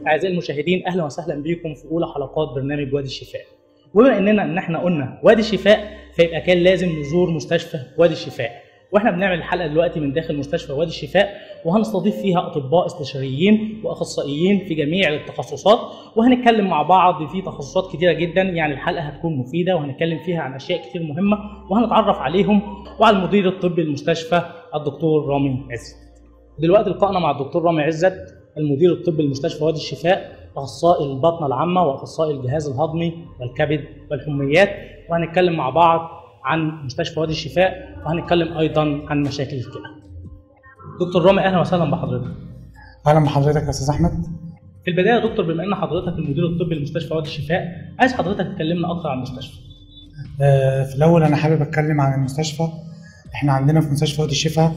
اعزائي المشاهدين اهلا وسهلا بكم في اولى حلقات برنامج وادي الشفاء وبما اننا ان احنا قلنا وادي الشفاء فيبقى كان لازم نزور مستشفى وادي الشفاء واحنا بنعمل الحلقه دلوقتي من داخل مستشفى وادي الشفاء وهنستضيف فيها اطباء استشاريين واخصائيين في جميع التخصصات وهنتكلم مع بعض في تخصصات كتيره جدا يعني الحلقه هتكون مفيده وهنتكلم فيها عن اشياء كتير مهمه وهنتعرف عليهم وعلى المدير الطبي للمستشفى الدكتور رامي عزت دلوقتي لقائنا مع الدكتور رامي عزت المدير الطبي لمستشفى وادي الشفاء اخصائي البطنه العامه واخصائي الجهاز الهضمي والكبد والحميات وهنتكلم مع بعض عن مستشفى وادي الشفاء وهنتكلم ايضا عن مشاكل الكلى. دكتور رامي اهلا وسهلا بحضرتك. اهلا بحضرتك يا استاذ احمد في البدايه يا دكتور بما ان حضرتك المدير الطبي لمستشفى وادي الشفاء عايز حضرتك تكلمنا اكتر عن المستشفى. آه، في الاول انا حابب اتكلم عن المستشفى احنا عندنا في مستشفى وادي الشفا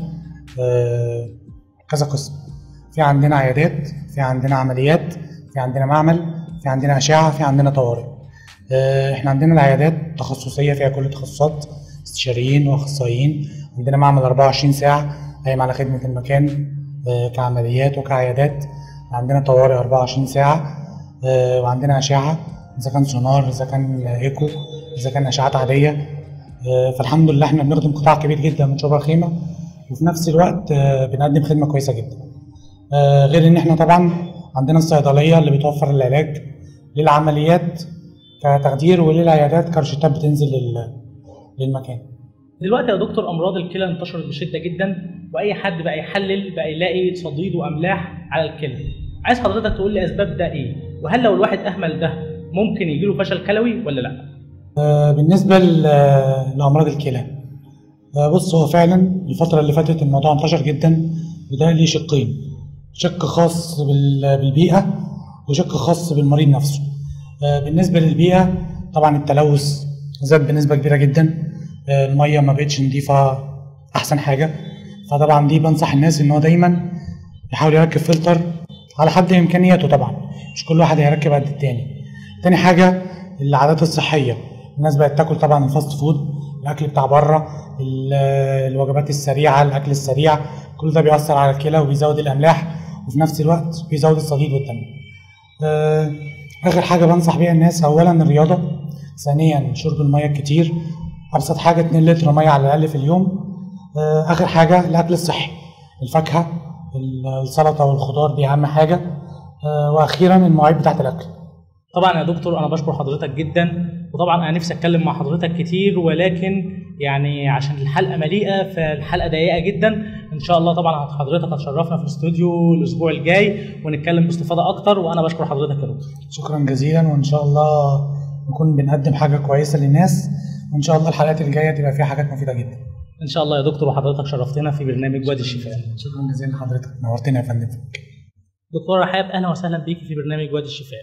آه، كذا قسم في عندنا عيادات في عندنا عمليات في عندنا معمل في عندنا اشعه في عندنا طوارئ آه، احنا عندنا العيادات تخصصيه فيها كل التخصصات استشاريين واخصائيين عندنا معمل 24 ساعه قايم على خدمه المكان آه، كعمليات وكعيادات عندنا طوارئ 24 ساعه آه، وعندنا اشعه اذا كان سونار اذا كان ايكو اذا كان اشعات عاديه آه، فالحمد لله احنا بنخدم قطاع كبير جدا من شبرا الخيمه وفي نفس الوقت آه، بنقدم خدمه كويسه جدا آه، غير ان احنا طبعا عندنا الصيدليه اللي بتوفر العلاج للعمليات كتخدير وللعيادات كروشتات بتنزل لل- للمكان دلوقتي يا دكتور امراض الكلى انتشرت بشده جدا واي حد بقى يحلل بقى يلاقي صديد واملاح على الكلى. عايز حضرتك تقول لي اسباب ده ايه؟ وهل لو الواحد اهمل ده ممكن يجيله فشل كلوي ولا لا؟ آه، بالنسبة ل- لأمراض الكلى آه، بص هو فعلا الفترة اللي فاتت الموضوع انتشر جدا وده ليه شقين شق خاص بال- بالبيئة وشق خاص بالمريض نفسه آه، بالنسبة للبيئة طبعا التلوث زاد بنسبة كبيرة جدا آه، المية ما بقتش نضيفة أحسن حاجة فطبعا دي بنصح الناس إن هو دايما يحاول يركب فلتر على حد إمكانياته طبعا مش كل واحد هيركب قد التاني تاني حاجة العادات الصحية الناس بقت تاكل طبعا الفاست فود الاكل بتاع بره ال- الوجبات السريعه الاكل السريع كل ده بيأثر على الكلى وبيزود الاملاح وفي نفس الوقت بيزود الصديد والدم آه، اخر حاجه بنصح بيها الناس اولا الرياضه ثانيا شرب الميه الكتير ابسط حاجه 2 لتر ميه على الاقل في اليوم آه، اخر حاجه الاكل الصحي الفاكهه ال- السلطه والخضار دي اهم حاجه آه، واخيرا المواعيد بتاعه الاكل طبعا يا دكتور انا بشكر حضرتك جدا وطبعا انا نفسي اتكلم مع حضرتك كتير ولكن يعني عشان الحلقه مليئه فالحلقه ضيقه جدا ان شاء الله طبعا حضرتك هتشرفنا في الاستوديو الاسبوع الجاي ونتكلم باستفاضه اكتر وانا بشكر حضرتك يا دكتور شكرا جزيلا وان شاء الله نكون بنقدم حاجه كويسه للناس وان شاء الله الحلقات الجايه تبقى فيها حاجات مفيده جدا ان شاء الله يا دكتور وحضرتك شرفتنا في برنامج وادي الشفاء شكرا جزيلا لحضرتك نورتنا يا فندم دكتور رحاب اهلا وسهلا بيك في برنامج وادي الشفاء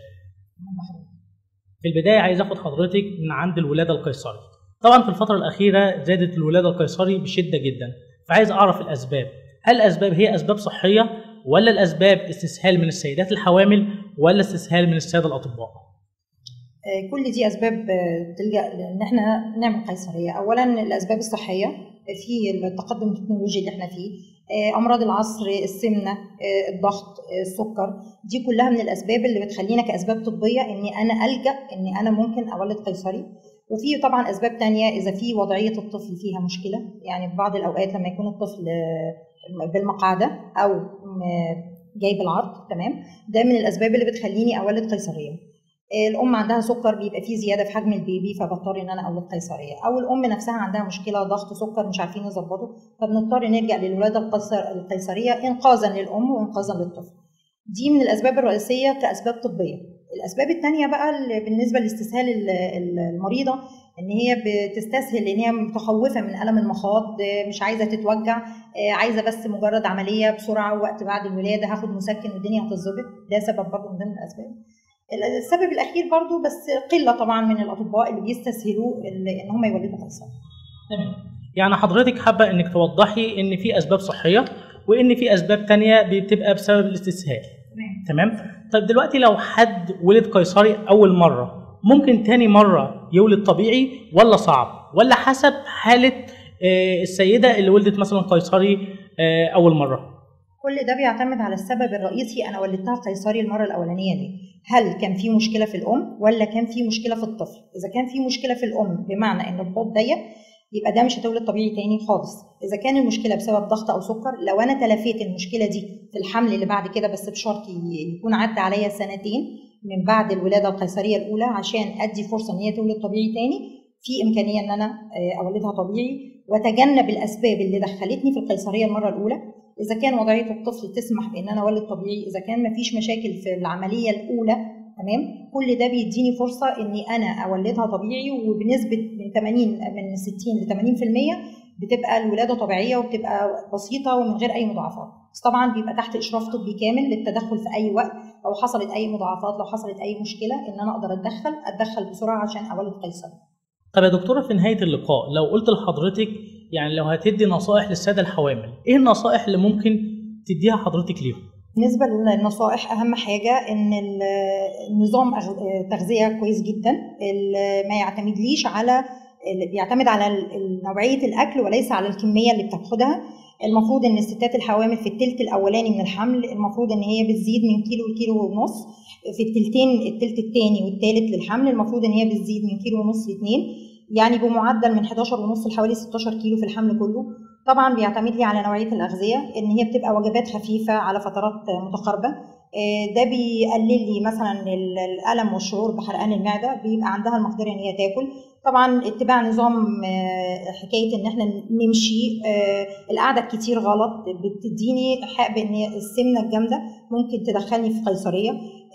في البدايه عايز اخد حضرتك من عند الولاده القيصري طبعا في الفتره الاخيره زادت الولاده القيصري بشده جدا فعايز اعرف الاسباب هل الاسباب هي اسباب صحيه ولا الاسباب استسهال من السيدات الحوامل ولا استسهال من الساده الاطباء آه، كل دي اسباب آه، تلجا لان احنا نعمل قيصريه اولا الاسباب الصحيه في التقدم التكنولوجي اللي احنا فيه آه، امراض العصر السمنه آه، الضغط آه، السكر دي كلها من الاسباب اللي بتخلينا كاسباب طبيه اني انا الجا اني انا ممكن اولد قيصري وفي طبعا اسباب تانية اذا في وضعيه الطفل فيها مشكله يعني في بعض الاوقات لما يكون الطفل آه، بالمقعده او م- جاي بالعرض تمام ده من الاسباب اللي بتخليني اولد قيصريه الام عندها سكر بيبقى فيه زياده في حجم البيبي فبضطر ان انا اولد قيصريه او الام نفسها عندها مشكله ضغط سكر مش عارفين يظبطه فبنضطر نلجا للولاده القيصر- القيصريه انقاذا للام وانقاذا للطفل دي من الاسباب الرئيسيه كاسباب طبيه الاسباب الثانيه بقى اللي بالنسبه لاستسهال ال- ال- المريضه ان هي بتستسهل ان هي متخوفه من الم المخاض مش عايزه تتوجع عايزه بس مجرد عمليه بسرعه وقت بعد الولاده هاخد مسكن والدنيا هتظبط ده سبب برضه من ضمن الاسباب السبب الاخير برضو بس قله طبعا من الاطباء اللي بيستسهلوا ال- ان هم يولدوا قيصري تمام يعني حضرتك حابه انك توضحي ان في اسباب صحيه وان في اسباب تانية بتبقى بسبب الاستسهال تمام تمام طيب دلوقتي لو حد ولد قيصري اول مره ممكن تاني مره يولد طبيعي ولا صعب ولا حسب حاله آه، السيده اللي ولدت مثلا قيصري آه، اول مره كل ده بيعتمد على السبب الرئيسي انا ولدتها قيصري المره الاولانيه دي هل كان في مشكله في الام ولا كان في مشكله في الطفل اذا كان في مشكله في الام بمعنى ان البطن ضيق يبقى ده مش هتولد طبيعي تاني خالص اذا كان المشكله بسبب ضغط او سكر لو انا تلافيت المشكله دي في الحمل اللي بعد كده بس بشرط يكون عدى عليا سنتين من بعد الولاده القيصريه الاولى عشان ادي فرصه ان هي تولد طبيعي تاني في امكانيه ان انا اولدها طبيعي واتجنب الاسباب اللي دخلتني في القيصريه المره الاولى اذا كان وضعيه الطفل تسمح بان انا اولد طبيعي اذا كان مفيش مشاكل في العمليه الاولى تمام كل ده بيديني فرصه اني انا اولدها طبيعي وبنسبه من 80 من 60 ل 80% بتبقى الولاده طبيعيه وبتبقى بسيطه ومن غير اي مضاعفات بس طبعا بيبقى تحت اشراف طبي كامل للتدخل في اي وقت لو حصلت اي مضاعفات لو حصلت اي مشكله ان انا اقدر اتدخل اتدخل بسرعه عشان اولد قيصري طب يا دكتوره في نهايه اللقاء لو قلت لحضرتك يعني لو هتدي نصائح للساده الحوامل ايه النصائح اللي ممكن تديها حضرتك ليهم بالنسبة للنصائح أهم حاجة إن النظام تغذية كويس جدا ما يعتمدليش على بيعتمد على نوعية الأكل وليس على الكمية اللي بتاخدها المفروض ان الستات الحوامل في التلت الاولاني من الحمل المفروض ان هي بتزيد من كيلو لكيلو ونص في التلتين التلت الثاني والثالث للحمل المفروض ان هي بتزيد من كيلو ونص لاثنين يعني بمعدل من 11 ونص لحوالي 16 كيلو في الحمل كله طبعا بيعتمد لي على نوعيه الاغذيه ان هي بتبقى وجبات خفيفه على فترات متقاربه ده بيقلل لي مثلا الالم والشعور بحرقان المعده بيبقى عندها المقدره ان هي تاكل طبعا اتباع نظام حكايه ان احنا نمشي القعده الكتير غلط بتديني حق بان السمنه الجامده ممكن تدخلني في قيصريه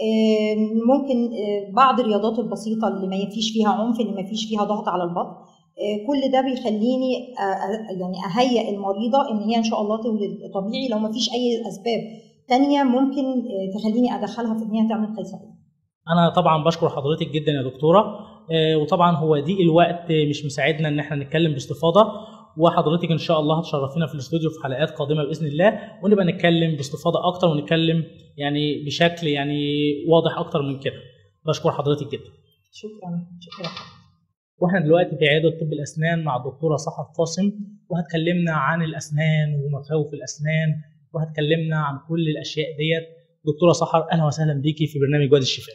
ممكن بعض الرياضات البسيطه اللي ما فيش فيها عنف اللي ما فيش فيها ضغط على البطن كل ده بيخليني يعني اهيئ المريضه ان هي ان شاء الله تولد طبيعي لو ما فيش اي اسباب تانية ممكن تخليني ادخلها في ان هي تعمل قيصريه انا طبعا بشكر حضرتك جدا يا دكتوره وطبعا هو ضيق الوقت مش مساعدنا ان احنا نتكلم باستفاضه وحضرتك ان شاء الله هتشرفينا في الاستوديو في حلقات قادمه باذن الله ونبقى نتكلم باستفاضه اكتر ونتكلم يعني بشكل يعني واضح اكتر من كده بشكر حضرتك جدا شكرا شكرا واحنا دلوقتي في عياده طب الاسنان مع الدكتوره صحف قاسم وهتكلمنا عن الاسنان ومخاوف الاسنان وهتكلمنا عن كل الاشياء ديت دكتوره سحر اهلا وسهلا بيكي في برنامج وادي الشفاء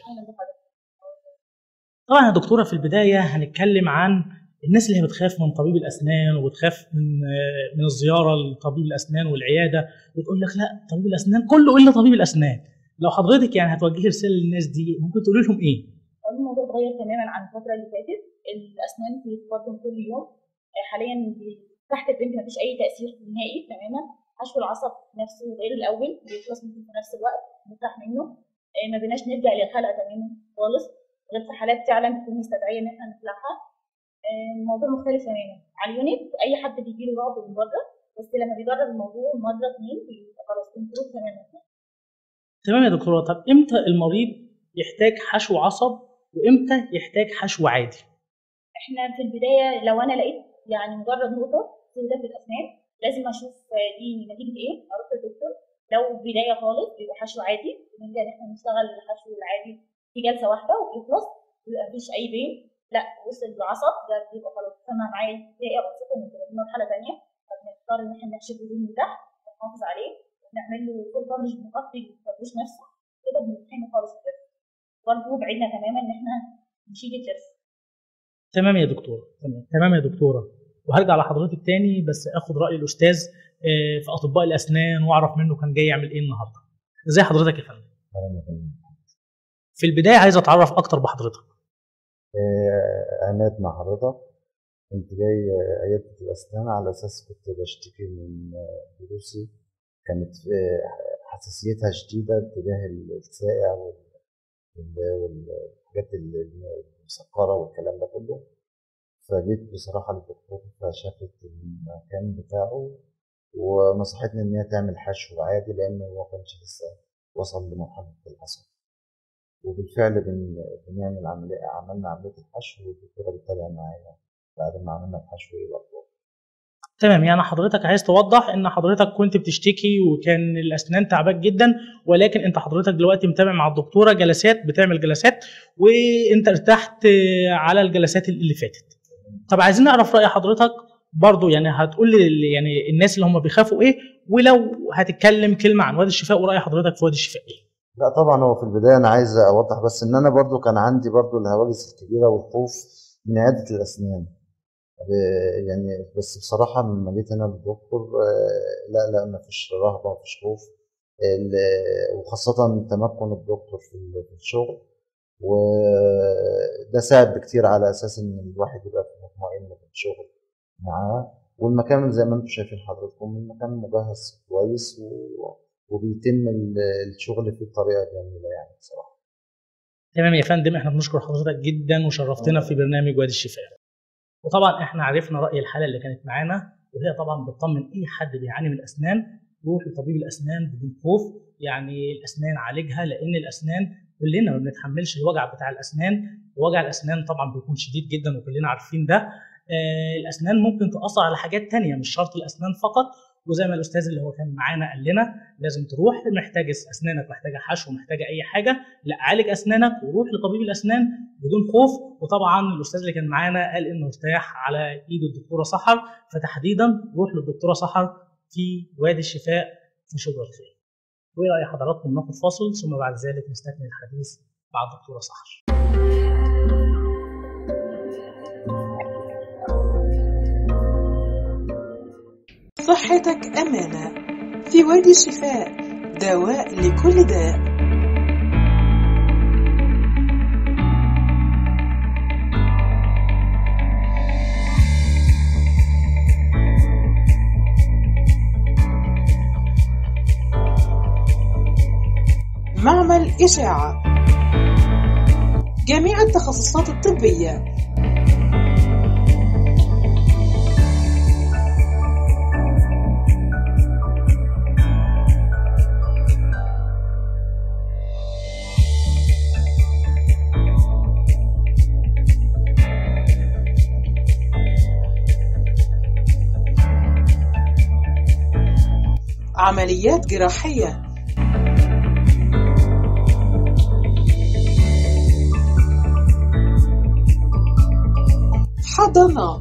طبعا يا دكتوره في البدايه هنتكلم عن الناس اللي هي بتخاف من طبيب الاسنان وبتخاف من من الزياره لطبيب الاسنان والعياده وتقول لك لا طبيب الاسنان كله الا طبيب الاسنان لو حضرتك يعني هتوجهي رساله للناس دي ممكن تقولي لهم ايه؟ الموضوع اتغير تماما عن الفتره اللي فاتت الاسنان في تقدم كل يوم حاليا تحت البنت مفيش اي تاثير نهائي تماما حشو العصب نفسه غير الاول بيخلص ممكن في نفس الوقت نفتح منه ما بيناش نرجع للحلقه تماما خالص غير في حالات فعلا تكون مستدعيه ان احنا نخلعها الموضوع مختلف تماما على اليونت اي حد بيجي له رعب من بره بس لما بيجرب الموضوع مره اتنين بيبقى خلاص كنترول تماما تمام يا دكتوره طب امتى المريض يحتاج حشو عصب وامتى يحتاج حشو عادي؟ احنا في البدايه لو انا لقيت يعني مجرد نقطه سوداء في الاسنان لازم اشوف دي نتيجه ايه اروح للدكتور لو بدايه خالص بيبقى حشو عادي بنبدا ان احنا نشتغل الحشو العادي في جلسه واحده وبيخلص بيبقى مفيش اي بين لا وصل العصب ده بيبقى خلاص سمع معايا دقيقه بسيطه من دي مرحله ثانيه فبنختار ان احنا نحشي الهدوم من تحت ونحافظ عليه ونعمل له فول مش بنغطي الفرش نفسه كده بنتحمي خالص الضرس برضه بعدنا تماما ان احنا نشيل الضرس تمام يا دكتوره تمام تمام يا دكتوره وهرجع لحضرتك تاني بس اخد راي الاستاذ في اطباء الاسنان واعرف منه كان جاي يعمل ايه النهارده ازي حضرتك يا فندم في البدايه عايز اتعرف اكتر بحضرتك عماد مع حضرتك كنت جاي عيادة الأسنان على أساس كنت بشتكي من ضروسي كانت حساسيتها شديدة تجاه السائع والحاجات المسكرة والكلام ده كله فجيت بصراحة للدكتور فشافت المكان بتاعه ونصحتني إن هي تعمل حشو عادي لأن هو ما كانش لسه وصل لمرحلة الحصى وبالفعل بن... بنعمل عملية عملنا عملية الحشو والدكتورة بتتابع معايا بعد ما عملنا الحشو إيه الأخبار تمام يعني حضرتك عايز توضح ان حضرتك كنت بتشتكي وكان الاسنان تعباك جدا ولكن انت حضرتك دلوقتي متابع مع الدكتوره جلسات بتعمل جلسات وانت ارتحت على الجلسات اللي فاتت طب عايزين نعرف راي حضرتك برضو يعني هتقول لي يعني الناس اللي هم بيخافوا ايه ولو هتتكلم كلمه عن وادي الشفاء وراي حضرتك في وادي الشفاء ايه لا طبعا هو في البدايه انا عايز اوضح بس ان انا برضو كان عندي برضو الهواجس الكبيره والخوف من عياده الاسنان ب- يعني بس بصراحه لما جيت هنا للدكتور آه، لا لا ما فيش رهبه ما فيش خوف ال- وخاصه تمكن الدكتور في ال- في الشغل وده ساعد بكتير على اساس ان الواحد يبقى مطمئن في الشغل معاه والمكان زي ما انتم شايفين حضراتكم المكان مجهز كويس و- وبيتم ال- الشغل فيه بطريقه جميله يعني بصراحه تمام يا فندم احنا بنشكر حضرتك جدا وشرفتنا في برنامج وادي الشفاء وطبعا احنا عرفنا راي الحاله اللي كانت معانا وهي طبعا بتطمن اي حد بيعاني من الاسنان يروح لطبيب الاسنان بدون خوف يعني الاسنان عالجها لان الاسنان كلنا ما بنتحملش الوجع بتاع الاسنان ووجع الاسنان طبعا بيكون شديد جدا وكلنا عارفين ده آه الاسنان ممكن تاثر على حاجات تانية مش شرط الاسنان فقط وزي ما الاستاذ اللي هو كان معانا قال لنا لازم تروح محتاج اسنانك محتاجه حشو محتاجه اي حاجه لا عالج اسنانك وروح لطبيب الاسنان بدون خوف وطبعا الاستاذ اللي كان معانا قال انه ارتاح على ايد الدكتوره سحر فتحديدا روح للدكتوره سحر في وادي الشفاء في شبرا الخير. وايه راي حضراتكم ناخد فاصل ثم بعد ذلك نستكمل الحديث مع الدكتوره سحر. صحتك أمانة في وادي الشفاء دواء لكل داء معمل إشاعة جميع التخصصات الطبية عمليات جراحية حضانات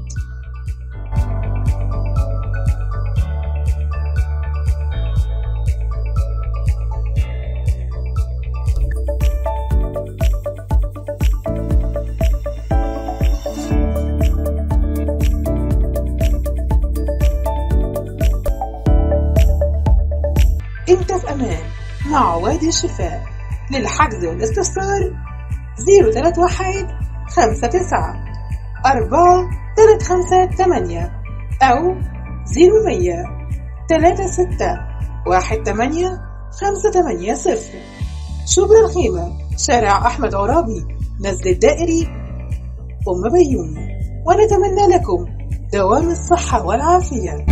انت في امان مع وادي الشفاء للحجز والاستفسار 031 59 4 3 8 أو 0100 36 18 580 شبرا الخيمة شارع أحمد عرابي نزل الدائري أم بيومي ونتمنى لكم دوام الصحة والعافية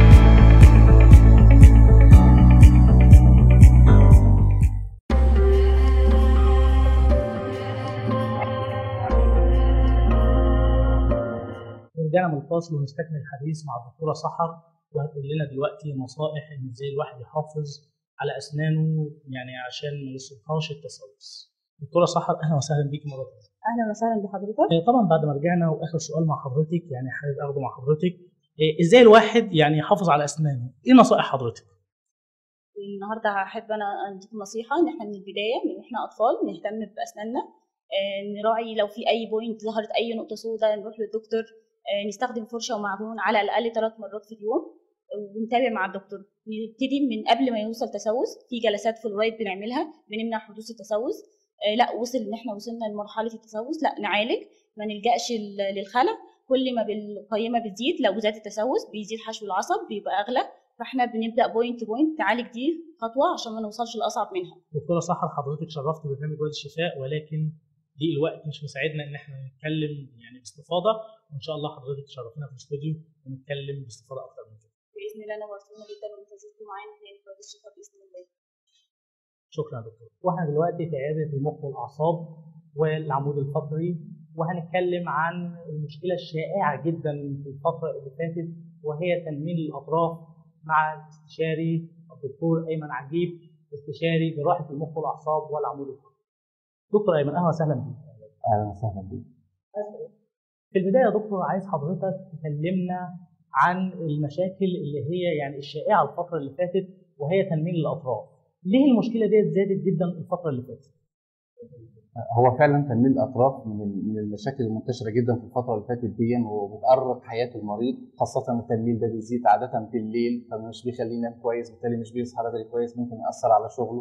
رجعنا من الفاصل ونستكمل الحديث مع الدكتوره سحر وهتقول لنا دلوقتي نصائح ان ازاي الواحد يحافظ على اسنانه يعني عشان ما يصيبهاش التسوس. دكتوره سحر اهلا وسهلا بيكي مره ثانيه. اهلا وسهلا بحضرتك آه، طبعا بعد ما رجعنا واخر سؤال مع حضرتك يعني حابب اخده مع حضرتك آه، ازاي الواحد يعني يحافظ على اسنانه؟ ايه نصائح حضرتك؟ النهارده هحب انا اديكم نصيحه ان احنا من البدايه من احنا اطفال نهتم باسناننا آه، نراعي لو في اي بوينت ظهرت اي نقطه سوداء نروح للدكتور آه، نستخدم فرشه ومعجون على الاقل ثلاث مرات في اليوم ونتابع مع الدكتور نبتدي من قبل ما يوصل تسوس في جلسات فلورايد بنعملها بنمنع حدوث التسوس آه، لا وصل ان احنا وصلنا لمرحله التسوس لا نعالج ما نلجاش ل- للخلع كل ما القيمه بتزيد لو زاد التسوس بيزيد حشو العصب بيبقى اغلى فاحنا بنبدا بوينت بوينت نعالج دي خطوه عشان ما نوصلش لاصعب منها دكتوره سحر حضرتك شرفت برنامج وادي الشفاء ولكن ضيق الوقت مش مساعدنا ان احنا نتكلم يعني باستفاضه وان شاء الله حضرتك تشرفينا في الاستوديو ونتكلم باستفاضه اكتر من كده. باذن الله نورتونا جدا وانتظركم معانا تاني في وادي الشفاء باذن الله شكرا يا دكتور. واحنا دلوقتي في عياده المخ والاعصاب والعمود الفقري وهنتكلم عن المشكله الشائعه جدا في الفتره اللي فاتت وهي تنميل الاطراف مع الاستشاري الدكتور ايمن عجيب استشاري جراحه المخ والاعصاب والعمود الفقري. دكتور ايمن اهلا وسهلا بك. اهلا وسهلا بك في البدايه يا دكتور عايز حضرتك تكلمنا عن المشاكل اللي هي يعني الشائعه الفتره اللي فاتت وهي تنميل الاطراف ليه المشكله ديت زادت جدا الفتره اللي فاتت هو فعلا تنميل الاطراف من من المشاكل المنتشره جدا في الفتره اللي فاتت دي وبتقرب حياه المريض خاصه التنميل ده بيزيد عاده في الليل فمش بيخليه ينام كويس بالتالي مش بيصحى بدري كويس ممكن ياثر على شغله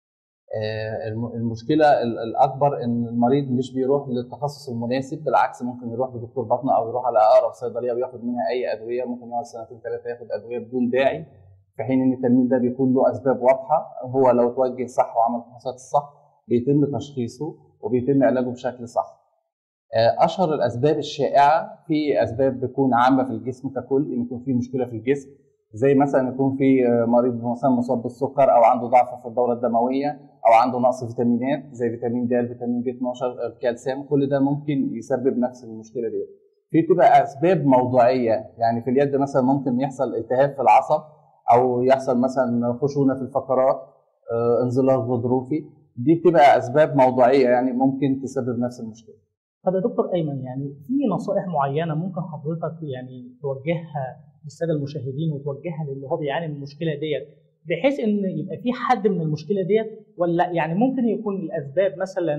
آه، الم- المشكله ال- الاكبر ان المريض مش بيروح للتخصص المناسب بالعكس ممكن يروح لدكتور بطنه او يروح على اقرب صيدليه وياخد منها اي ادويه ممكن يقعد سنتين ثلاثه ياخد ادويه بدون داعي في حين ان التنميل ده بيكون له اسباب واضحه هو لو توجه صح وعمل الفحوصات الصح بيتم تشخيصه وبيتم علاجه بشكل صح. آه، اشهر الاسباب الشائعه في اسباب بتكون عامه في الجسم ككل ان يكون في مشكله في الجسم زي مثلا يكون في آه، مريض مثلا مصاب بالسكر او عنده ضعف في الدوره الدمويه او عنده نقص فيتامينات زي فيتامين د فيتامين بي 12 الكالسيوم كل ده ممكن يسبب نفس المشكله دي في بتبقى اسباب موضوعيه يعني في اليد مثلا ممكن يحصل التهاب في العصب او يحصل مثلا خشونه في الفقرات آه، انزلاق غضروفي دي بتبقى اسباب موضوعيه يعني ممكن تسبب نفس المشكله طب يا دكتور ايمن يعني في نصائح معينه ممكن حضرتك يعني توجهها للساده المشاهدين وتوجهها للي هو بيعاني من المشكله ديت بحيث ان يبقى في حد من المشكله ديت ولا لأ؟ يعني ممكن يكون الاسباب مثلا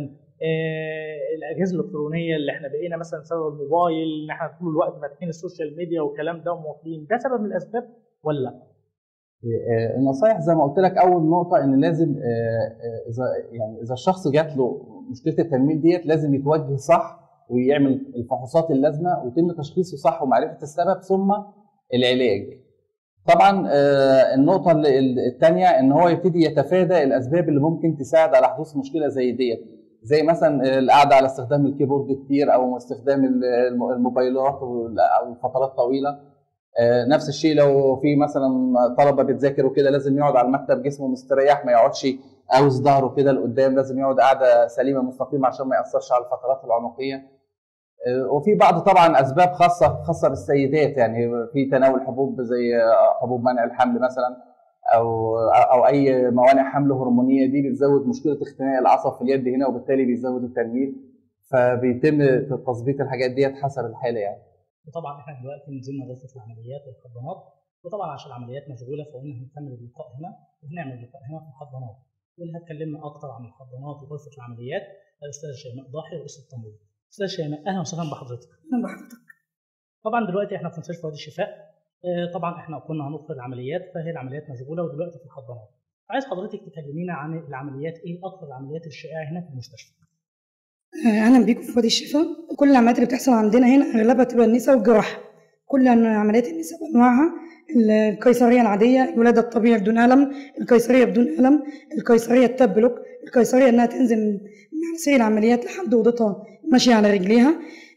آه الاجهزه الالكترونيه اللي احنا بقينا مثلا سبب الموبايل ان احنا طول الوقت فاتحين السوشيال ميديا والكلام ده ومواطنين ده سبب من الاسباب ولا لا؟ آه، النصايح زي ما قلت لك اول نقطه ان لازم آه، آه، اذا يعني اذا الشخص جات له مشكله التنميل ديت لازم يتوجه صح ويعمل الفحوصات اللازمه ويتم تشخيصه صح ومعرفه السبب ثم العلاج. طبعا آه، النقطه الثانيه ان هو يبتدي يتفادى الاسباب اللي ممكن تساعد على حدوث مشكله زي ديت زي مثلا القعده على استخدام الكيبورد كتير او استخدام الم- الموبايلات وال- او فترات طويله آه، نفس الشيء لو في مثلا طلبه بتذاكر وكده لازم يقعد على المكتب جسمه مستريح ما يقعدش اوز ظهره كده لقدام لازم يقعد قاعده سليمه مستقيمه عشان ما ياثرش على الفقرات العنقيه آه، وفي بعض طبعا اسباب خاصه خاصه بالسيدات يعني في تناول حبوب زي آه، حبوب منع الحمل مثلا او او اي موانع حمل هرمونيه دي بتزود مشكله اختناق العصب في اليد هنا وبالتالي بيزود التنميل فبيتم تظبيط الحاجات ديت حسب الحاله يعني وطبعا احنا دلوقتي نزلنا غرفه العمليات والحضانات وطبعا عشان العمليات مشغوله فقلنا هنكمل اللقاء هنا وهنعمل لقاء هنا في الحضانات واللي هتكلمنا اكتر عن الحضانات وغرفه العمليات الاستاذه شيماء ضاحي رئيس التمريض استاذه شيماء اهلا وسهلا بحضرتك اهلا بحضرتك طبعا دلوقتي احنا في مستشفى وادي الشفاء آه، طبعا احنا كنا هندخل العمليات فهي العمليات مشغوله ودلوقتي في الحضانات عايز حضرتك تكلمينا عن العمليات ايه اكتر العمليات الشائعه هنا في المستشفى آه، اهلا بيكم في وادي الشفاء كل العمليات اللي بتحصل عندنا هنا اغلبها تبقى النساء والجراحه كل أنواع عمليات النساء بانواعها القيصريه العاديه الولاده الطبيعي بدون الم القيصريه بدون الم القيصريه التبلك القيصريه انها تنزل من على سرير العمليات لحد اوضتها ماشيه على رجليها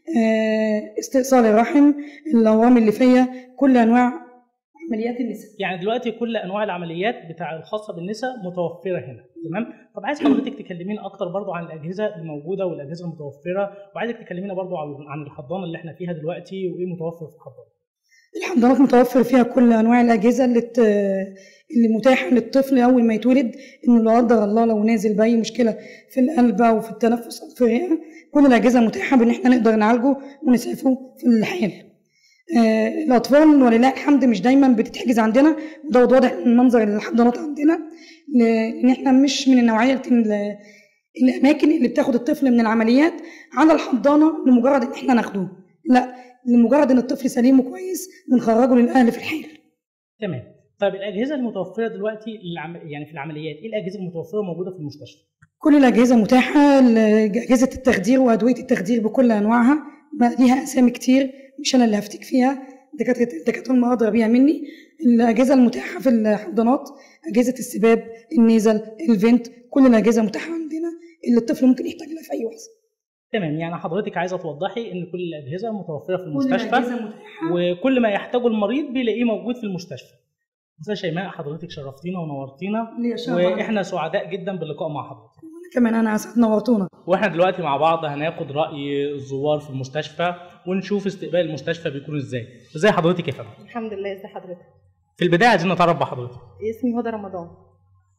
آه، استئصال الرحم الاورام الليفيه كل انواع عمليات النساء يعني دلوقتي كل انواع العمليات بتاع الخاصه بالنساء متوفره هنا تمام طب عايز حضرتك تكلمينا اكتر برضو عن الاجهزه الموجوده والاجهزه المتوفره وعايزك تكلمينا برضو عن عن الحضانه اللي احنا فيها دلوقتي وايه متوفر في الحضانه الحضانات متوفر فيها كل انواع الاجهزه اللي ت... اللي متاحه للطفل اول ما يتولد انه لا قدر الله لو نازل باي مشكله في القلب او في التنفس او في الرئه كل الاجهزه متاحه بان احنا نقدر نعالجه ونسعفه في الحال آه، الاطفال ولله الحمد مش دايما بتتحجز عندنا وده واضح من منظر الحضانات عندنا لان احنا مش من نوعيه ال- الاماكن اللي بتاخد الطفل من العمليات على الحضانه لمجرد ان احنا ناخده لا لمجرد ان الطفل سليم وكويس بنخرجه للاهل في الحال تمام طيب الاجهزه المتوفره دلوقتي للعم... يعني في العمليات ايه الاجهزه المتوفره موجوده في المستشفى كل الاجهزه متاحه ال- اجهزه التخدير وادويه التخدير بكل انواعها بقى ليها اسامي كتير مش انا اللي هفتك فيها دكاتره الدكاتره هم ادرى بيها مني الاجهزه المتاحه في الحضانات اجهزه السباب النيزل الفنت كل الاجهزه متاحه عندنا اللي الطفل ممكن يحتاج لها في اي لحظه تمام يعني حضرتك عايزه توضحي ان كل الاجهزه متوفره في كل المستشفى الاجهزه متاحه وكل ما يحتاجه المريض بيلاقيه موجود في المستشفى استاذه شيماء حضرتك شرفتينا ونورتينا ليا شرف واحنا واحنا سعداء جدا باللقاء مع حضرتك كمان انا اسعد نورتونا واحنا دلوقتي مع بعض هناخد راي الزوار في المستشفى ونشوف استقبال المستشفى بيكون ازاي ازاي حضرتك يا فندم الحمد لله ازي حضرتك في البدايه عايزين نتعرف بحضرتك اسمي هدى رمضان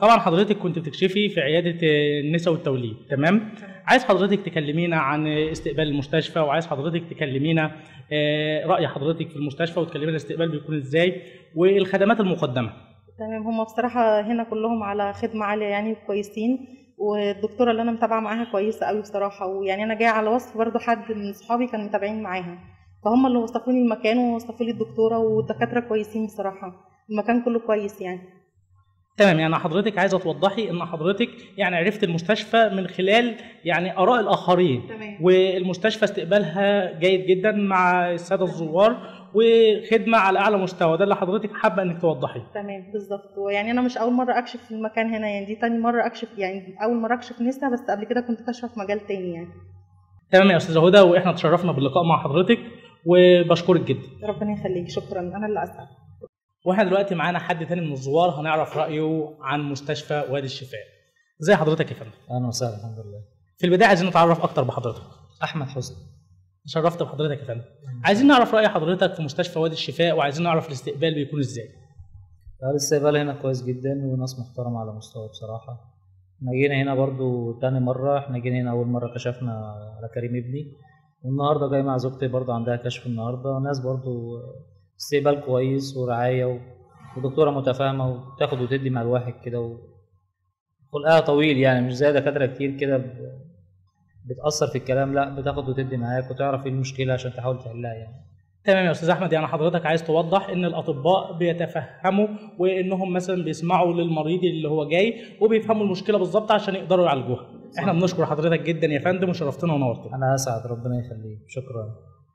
طبعا حضرتك كنت بتكشفي في عياده النساء والتوليد تمام عايز حضرتك تكلمينا عن استقبال المستشفى وعايز حضرتك تكلمينا آه، راي حضرتك في المستشفى وتكلمينا الاستقبال بيكون ازاي والخدمات المقدمه تمام هم بصراحة هنا كلهم على خدمة عالية يعني كويسين والدكتورة اللي أنا متابعة معاها كويسة قوي بصراحة ويعني أنا جاية على وصف برضو حد من صحابي كانوا متابعين معاها فهم اللي وصفوني المكان ووصفوا لي الدكتورة والدكاترة كويسين بصراحة المكان كله كويس يعني تمام يعني حضرتك عايزه توضحي ان حضرتك يعني عرفت المستشفى من خلال يعني اراء الاخرين تمام والمستشفى استقبالها جيد جدا مع الساده الزوار وخدمه على اعلى مستوى ده اللي حضرتك حابه انك توضحيه تمام بالظبط ويعني أنا مش أول مرة أكشف في المكان هنا يعني دي تاني مرة أكشف يعني أول مرة أكشف نسا بس قبل كده كنت كاشفة في مجال تاني يعني تمام يا استاذه هدى واحنا تشرفنا باللقاء مع حضرتك وبشكرك جدا ربنا يخليك شكرا أنا اللي أسعد واحنا دلوقتي معانا حد تاني من الزوار هنعرف رايه عن مستشفى وادي الشفاء ازي حضرتك يا فندم اهلا وسهلا الحمد لله في البدايه عايزين نتعرف اكتر بحضرتك احمد حسني تشرفت بحضرتك يا فندم عايزين نعرف راي حضرتك في مستشفى وادي الشفاء وعايزين نعرف الاستقبال بيكون ازاي الاستقبال هنا كويس جدا وناس محترمة على مستوى بصراحة احنا جينا هنا برضو تاني مرة احنا جينا هنا أول مرة كشفنا على كريم ابني والنهاردة جاي مع زوجتي برضو عندها كشف النهاردة ناس برضو استقبال كويس ورعاية و... ودكتورة متفاهمة وتاخد وتدي مع الواحد كده و... خلقها طويل يعني مش زي دكاترة كتير كده ب... بتأثر في الكلام لا بتاخد وتدي معاك وتعرف ايه المشكلة عشان تحاول تحلها يعني تمام يا استاذ احمد يعني حضرتك عايز توضح ان الاطباء بيتفهموا وانهم مثلا بيسمعوا للمريض اللي هو جاي وبيفهموا المشكله بالظبط عشان يقدروا يعالجوها احنا بنشكر حضرتك جدا يا فندم وشرفتنا ونورتنا أنا أسعد ربنا يخليك شكرا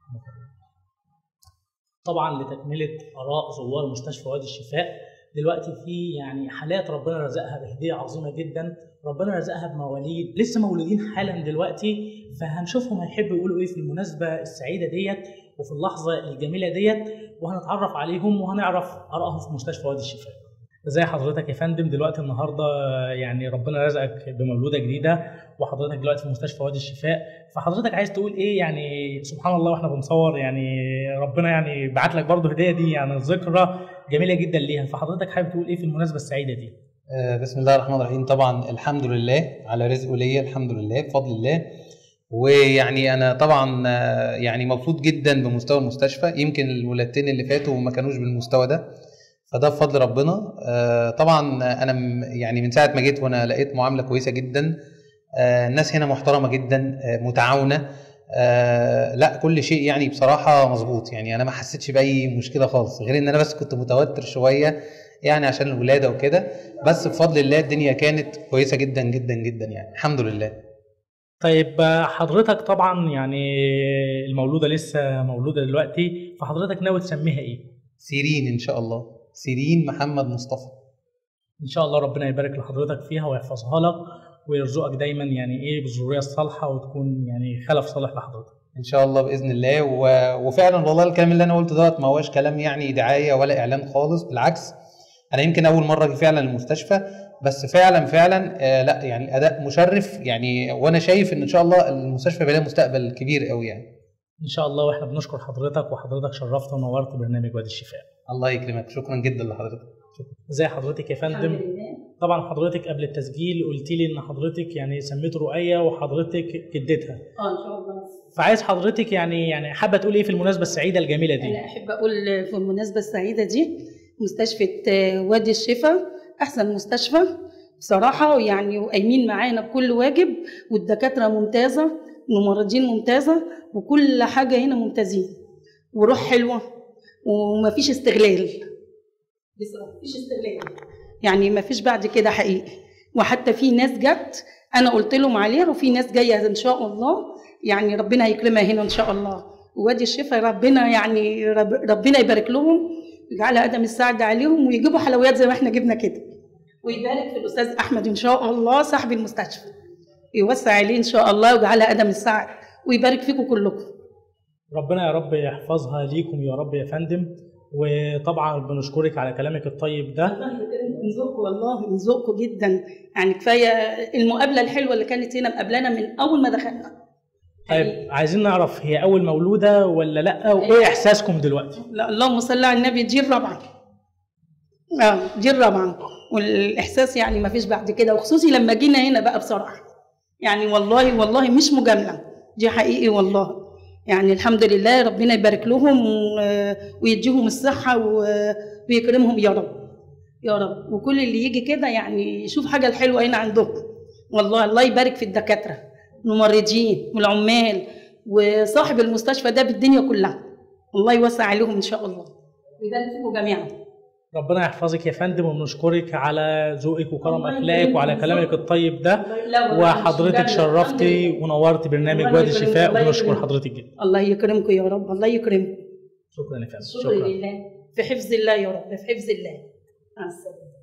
طبعا لتكمله اراء زوار مستشفى وادي الشفاء دلوقتي في يعني حالات ربنا رزقها بهديه عظيمه جدا ربنا رزقها بمواليد لسه مولودين حالا دلوقتي فهنشوفهم هيحبوا يقولوا ايه في المناسبه السعيده ديت وفي اللحظه الجميله ديت وهنتعرف عليهم وهنعرف ارائهم في مستشفى وادي الشفاء ازي حضرتك يا فندم دلوقتي النهارده يعني ربنا رزقك بمولوده جديده وحضرتك دلوقتي في مستشفى وادي الشفاء فحضرتك عايز تقول ايه يعني سبحان الله واحنا بنصور يعني ربنا يعني بعت لك برضه هديه دي يعني ذكرى جميله جدا ليها فحضرتك حابب تقول ايه في المناسبه السعيده دي آه، بسم الله الرحمن الرحيم طبعا الحمد لله على رزقه ليا الحمد لله بفضل الله ويعني انا طبعا آه، يعني مبسوط جدا بمستوى المستشفى يمكن الولادتين اللي فاتوا ما كانوش بالمستوى ده فده بفضل ربنا آه، طبعا انا م- يعني من ساعه ما جيت وانا لقيت معامله كويسه جدا آه، الناس هنا محترمه جدا آه، متعاونه آه، لا كل شيء يعني بصراحه مظبوط يعني انا ما حسيتش باي مشكله خالص غير ان انا بس كنت متوتر شويه يعني عشان الولاده وكده بس بفضل الله الدنيا كانت كويسه جدا جدا جدا يعني الحمد لله طيب آه، حضرتك طبعا يعني المولوده لسه مولوده دلوقتي فحضرتك ناوي تسميها ايه سيرين ان شاء الله سيرين محمد مصطفى ان شاء الله ربنا يبارك لحضرتك فيها ويحفظها لك ويرزقك دايما يعني ايه بالذريه الصالحه وتكون يعني خلف صالح لحضرتك ان شاء الله باذن الله و... وفعلا والله الكلام اللي انا قلته دوت ما هوش كلام يعني دعايه ولا اعلان خالص بالعكس انا يمكن اول مره اجي فعلا المستشفى بس فعلا فعلا آه لا يعني اداء مشرف يعني وانا شايف ان ان شاء الله المستشفى بقى لها مستقبل كبير قوي يعني ان شاء الله واحنا بنشكر حضرتك وحضرتك شرفت ونورت برنامج وادي الشفاء الله يكرمك شكرا جدا لحضرتك ازي حضرتك يا فندم طبعا حضرتك قبل التسجيل قلت لي ان حضرتك يعني سميت رؤية وحضرتك جدتها اه ان شاء الله فعايز حضرتك يعني يعني حابه تقول ايه في المناسبه السعيده الجميله دي انا احب اقول في المناسبه السعيده دي مستشفى آه، وادي الشفا احسن مستشفى بصراحه يعني وقايمين معانا بكل واجب والدكاتره ممتازه والممرضين ممتازه وكل حاجه هنا ممتازين وروح حلوه ومفيش استغلال بصراحه مفيش استغلال يعني مفيش بعد كده حقيقي وحتى في ناس جت انا قلت لهم عليها وفي ناس جايه ان شاء الله يعني ربنا هيكرمها هنا ان شاء الله وادي الشفا ربنا يعني رب ربنا يبارك لهم ويجعل ادم السعد عليهم ويجيبوا حلويات زي ما احنا جبنا كده ويبارك في الاستاذ احمد ان شاء الله صاحب المستشفى يوسع عليه ان شاء الله ويجعلها ادم السعد ويبارك فيكم كلكم ربنا يا رب يحفظها ليكم يا رب يا فندم وطبعا بنشكرك على كلامك الطيب ده من ذوقكم والله من ذوقكم جدا يعني كفايه المقابله الحلوه اللي كانت هنا مقابلانا من اول ما دخلنا طيب عايزين نعرف هي اول مولوده ولا لا وايه احساسكم دلوقتي لا اللهم صل على النبي دي الرابعه اه دي الرابعه والاحساس يعني ما فيش بعد كده وخصوصي لما جينا هنا بقى بصراحه يعني والله والله مش مجامله دي حقيقي والله يعني الحمد لله ربنا يبارك لهم و- ويديهم الصحه و- ويكرمهم يا رب يا رب وكل اللي يجي كده يعني يشوف حاجه الحلوه هنا عندهم والله الله يبارك في الدكاتره الممرضين والعمال وصاحب المستشفى ده بالدنيا كلها الله يوسع عليهم ان شاء الله ويبارك فيكم جميعا ربنا يحفظك يا فندم وبنشكرك على ذوقك وكرم الله اخلاقك يكرمك وعلى يا كلامك الطيب ده لا والله مش وحضرتك مجاملة. شرفتي ونورتي برنامج الله وادي يكرمك، الشفاء الله وبنشكر يكرمك. حضرتك جدا الله يكرمكم يا رب الله يكرمكم شكرا يا فندم شكرا لله في حفظ الله يا رب في حفظ الله مع السلامه